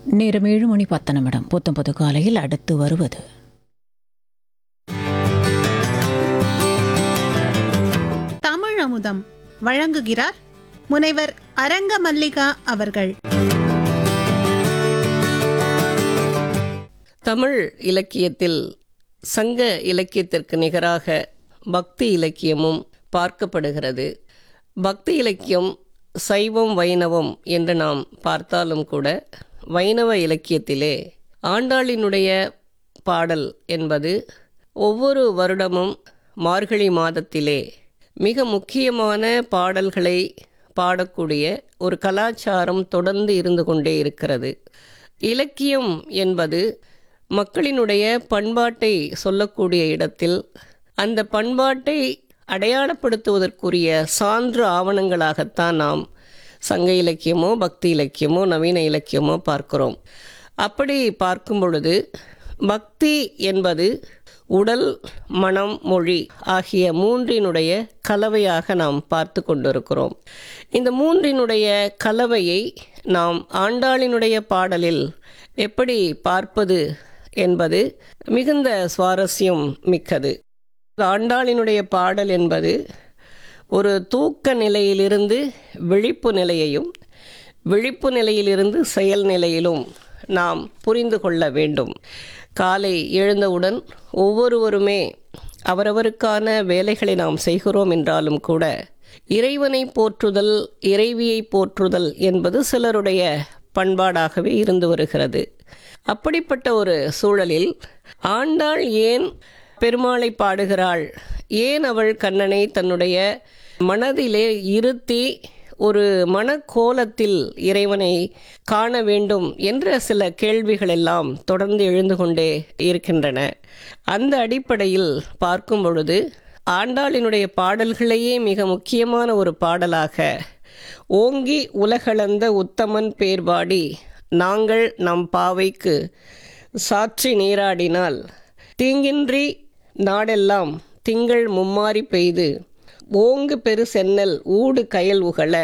நேரம் ஏழு மணி பத்து நிமிடம் புத்தம்பது காலையில் அடுத்து வருவது தமிழ் அமுதம் வழங்குகிறார் முனைவர் அரங்க மல்லிகா அவர்கள் தமிழ் இலக்கியத்தில் சங்க இலக்கியத்திற்கு நிகராக பக்தி இலக்கியமும் பார்க்கப்படுகிறது பக்தி இலக்கியம் சைவம் வைணவம் என்று நாம் பார்த்தாலும் கூட வைணவ இலக்கியத்திலே ஆண்டாளினுடைய பாடல் என்பது ஒவ்வொரு வருடமும் மார்கழி மாதத்திலே மிக முக்கியமான பாடல்களை பாடக்கூடிய ஒரு கலாச்சாரம் தொடர்ந்து இருந்து கொண்டே இருக்கிறது இலக்கியம் என்பது மக்களினுடைய பண்பாட்டை சொல்லக்கூடிய இடத்தில் அந்த பண்பாட்டை அடையாளப்படுத்துவதற்குரிய சான்று ஆவணங்களாகத்தான் நாம் சங்க இலக்கியமோ பக்தி இலக்கியமோ நவீன இலக்கியமோ பார்க்கிறோம் அப்படி பார்க்கும் பொழுது பக்தி என்பது உடல் மனம் மொழி ஆகிய மூன்றினுடைய கலவையாக நாம் பார்த்து கொண்டிருக்கிறோம் இந்த மூன்றினுடைய கலவையை நாம் ஆண்டாளினுடைய பாடலில் எப்படி பார்ப்பது என்பது மிகுந்த சுவாரஸ்யம் மிக்கது ஆண்டாளினுடைய பாடல் என்பது ஒரு தூக்க நிலையிலிருந்து விழிப்பு நிலையையும் விழிப்பு நிலையிலிருந்து செயல் நிலையிலும் நாம் புரிந்து கொள்ள வேண்டும் காலை எழுந்தவுடன் ஒவ்வொருவருமே அவரவருக்கான வேலைகளை நாம் செய்கிறோம் என்றாலும் கூட இறைவனை போற்றுதல் இறைவியை போற்றுதல் என்பது சிலருடைய பண்பாடாகவே இருந்து வருகிறது அப்படிப்பட்ட ஒரு சூழலில் ஆண்டாள் ஏன் பெருமாளை பாடுகிறாள் ஏன் அவள் கண்ணனை தன்னுடைய மனதிலே இருத்தி ஒரு மனக்கோலத்தில் இறைவனை காண வேண்டும் என்ற சில கேள்விகள் எல்லாம் தொடர்ந்து எழுந்து கொண்டே இருக்கின்றன அந்த அடிப்படையில் பார்க்கும் பொழுது ஆண்டாளினுடைய பாடல்களையே மிக முக்கியமான ஒரு பாடலாக ஓங்கி உலகளந்த உத்தமன் பேர்பாடி நாங்கள் நம் பாவைக்கு சாற்றி நீராடினால் தீங்கின்றி நாடெல்லாம் திங்கள் மும்மாரி பெய்து ஓங்கு பெரு சென்னல் ஊடு கயல் உகள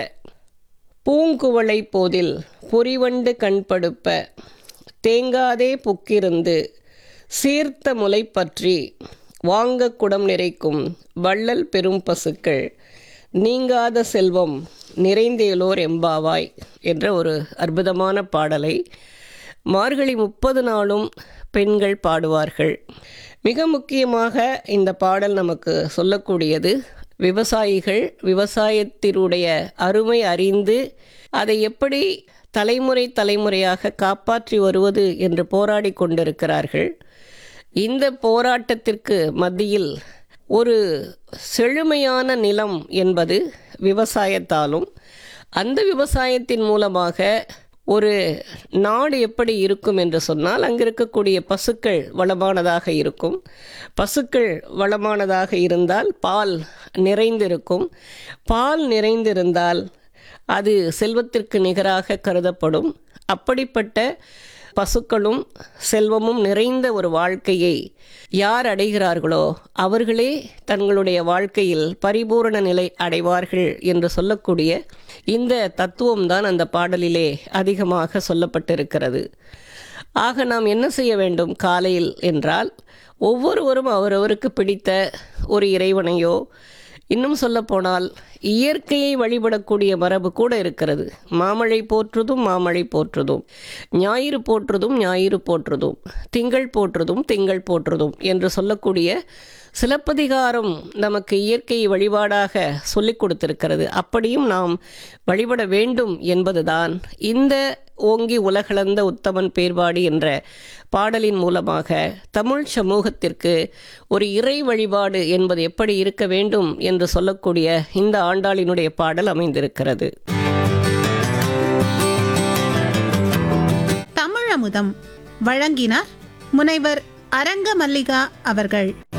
பூங்குவளை போதில் பொறிவண்டு கண்படுப்ப தேங்காதே புக்கிருந்து சீர்த்த முலை பற்றி வாங்க குடம் நிறைக்கும் வள்ளல் பெரும் பசுக்கள் நீங்காத செல்வம் நிறைந்தேலோர் எம்பாவாய் என்ற ஒரு அற்புதமான பாடலை மார்கழி முப்பது நாளும் பெண்கள் பாடுவார்கள் மிக முக்கியமாக இந்த பாடல் நமக்கு சொல்லக்கூடியது விவசாயிகள் விவசாயத்தினுடைய அருமை அறிந்து அதை எப்படி தலைமுறை தலைமுறையாக காப்பாற்றி வருவது என்று போராடி கொண்டிருக்கிறார்கள் இந்த போராட்டத்திற்கு மத்தியில் ஒரு செழுமையான நிலம் என்பது விவசாயத்தாலும் அந்த விவசாயத்தின் மூலமாக ஒரு நாடு எப்படி இருக்கும் என்று சொன்னால் அங்கே இருக்கக்கூடிய பசுக்கள் வளமானதாக இருக்கும் பசுக்கள் வளமானதாக இருந்தால் பால் நிறைந்திருக்கும் பால் நிறைந்திருந்தால் அது செல்வத்திற்கு நிகராக கருதப்படும் அப்படிப்பட்ட பசுக்களும் செல்வமும் நிறைந்த ஒரு வாழ்க்கையை யார் அடைகிறார்களோ அவர்களே தங்களுடைய வாழ்க்கையில் பரிபூரண நிலை அடைவார்கள் என்று சொல்லக்கூடிய இந்த தத்துவம்தான் அந்த பாடலிலே அதிகமாக சொல்லப்பட்டிருக்கிறது ஆக நாம் என்ன செய்ய வேண்டும் காலையில் என்றால் ஒவ்வொருவரும் அவரவருக்கு பிடித்த ஒரு இறைவனையோ இன்னும் சொல்லப்போனால் இயற்கையை வழிபடக்கூடிய மரபு கூட இருக்கிறது மாமழை போற்றுதும் மாமழை போற்றுதும் ஞாயிறு போற்றுதும் ஞாயிறு போற்றுதும் திங்கள் போற்றுதும் திங்கள் போற்றுதும் என்று சொல்லக்கூடிய சிலப்பதிகாரம் நமக்கு இயற்கை வழிபாடாக சொல்லிக் கொடுத்திருக்கிறது அப்படியும் நாம் வழிபட வேண்டும் என்பதுதான் இந்த ஓங்கி உலகளந்த உத்தமன் பேர்பாடி என்ற பாடலின் மூலமாக தமிழ் சமூகத்திற்கு ஒரு இறை வழிபாடு என்பது எப்படி இருக்க வேண்டும் என்று சொல்லக்கூடிய இந்த ஆண்டாளினுடைய பாடல் அமைந்திருக்கிறது தமிழ் அமுதம் வழங்கினார் முனைவர் அரங்க மல்லிகா அவர்கள்